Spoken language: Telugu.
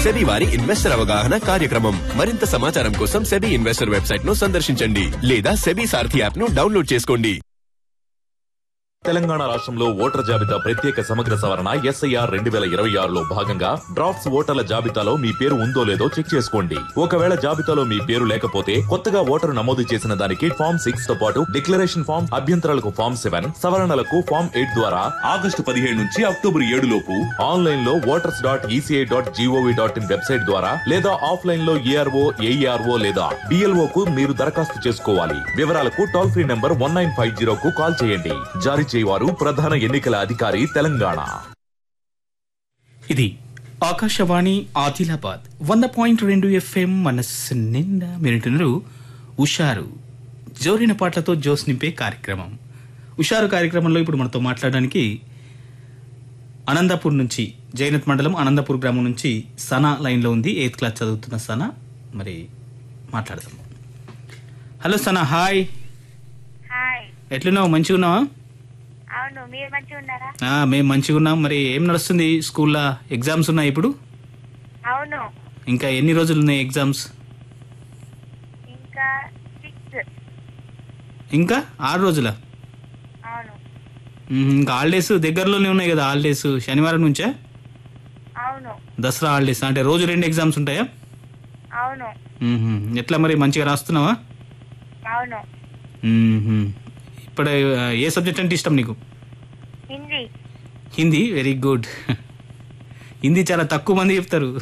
సెబీ వారి ఇన్వెస్టర్ అవగాహన కార్యక్రమం మరింత సమాచారం కోసం సెబీ ఇన్వెస్టర్ వెబ్సైట్ ను సందర్శించండి లేదా సెబీ సారథి యాప్ ను డౌన్లోడ్ చేసుకోండి తెలంగాణ రాష్ట్రంలో ఓటర్ జాబితా ప్రత్యేక సమగ్ర సవరణ ఎస్ఐఆర్ రెండు వేల ఇరవై ఆరులో భాగంగా డ్రాఫ్ట్స్ ఓటర్ల జాబితాలో మీ పేరు ఉందో లేదో చెక్ చేసుకోండి ఒకవేళ జాబితాలో మీ పేరు లేకపోతే కొత్తగా ఓటరు నమోదు చేసిన దానికి ఫామ్ సిక్స్ తో పాటు డిక్లరేషన్ ఫామ్ అభ్యంతరాలకు ఫామ్ సెవెన్ సవరణలకు ఫామ్ ఎయిట్ ద్వారా ఆగస్టు పదిహేడు నుంచి అక్టోబర్ ఏడు లోపు ఆన్లైన్ లో voters dot ECI dot G O V dot in website ద్వారా లేదా ఆఫ్లైన్ లో ఏఆర్ఓ ఏఈఆర్ఓ లేదా బిఎల్ఓ కు మీరు దరఖాస్తు చేసుకోవాలి వివరాలకు toll free number one nine five zero కు కాల్ చేయండి జారీ చేయవారు ప్రధాన ఎన్నికల అధికారి తెలంగాణ ఇది ఆకాశవాణి ఆదిలాబాద్ వంద పాయింట్ రెండు ఎఫ్ఎం మనస్సు నిండా మీరుంటున్నారు ఉషారు జోరిన పాటలతో జోస్ నింపే కార్యక్రమం ఉషారు కార్యక్రమంలో ఇప్పుడు మనతో మాట్లాడడానికి అనంతపూర్ నుంచి జైనత్ మండలం అనంతపూర్ గ్రామం నుంచి సనా లైన్లో ఉంది ఎయిత్ క్లాస్ చదువుతున్న సనా మరి మాట్లాడదాం హలో సనా హాయ్ హాయ్ ఎట్లున్నావు మంచిగా ఉన్నావా అవును మీరు మంచిగా ఉన్నారా ఆ, మేము మంచిగా ఉన్నాం మరి ఏం నడుస్తుంది స్కూల్లో ఎగ్జామ్స్ ఉన్నాయి ఇప్పుడు అవును ఇంకా ఎన్ని రోజులు ఉన్నాయి ఎగ్జామ్స్ ఇంకా సిక్స్ ఇంకా ఆరు రోజుల అవును ఇంకా హాలిడేస్ దగ్గరలోనే ఉన్నాయి కదా హాలిడేస్ శనివారం నుంచే అవును దసరా హాలిడేస్ అంటే రోజు రెండు ఎగ్జామ్స్ ఉంటాయా అవును మ్మ్హ్మ్. ఎట్లా మరి మంచిగా రాస్తున్నావా అవును మ్మ్హ్మ్. ఇప్పుడు ఆ, ఏ సబ్జెక్ట్ అంటే ఇష్టం నీకు హిందీ హిందీ వెరీ గుడ్ హిందీ చాలా తక్కువ మంది చెప్తారు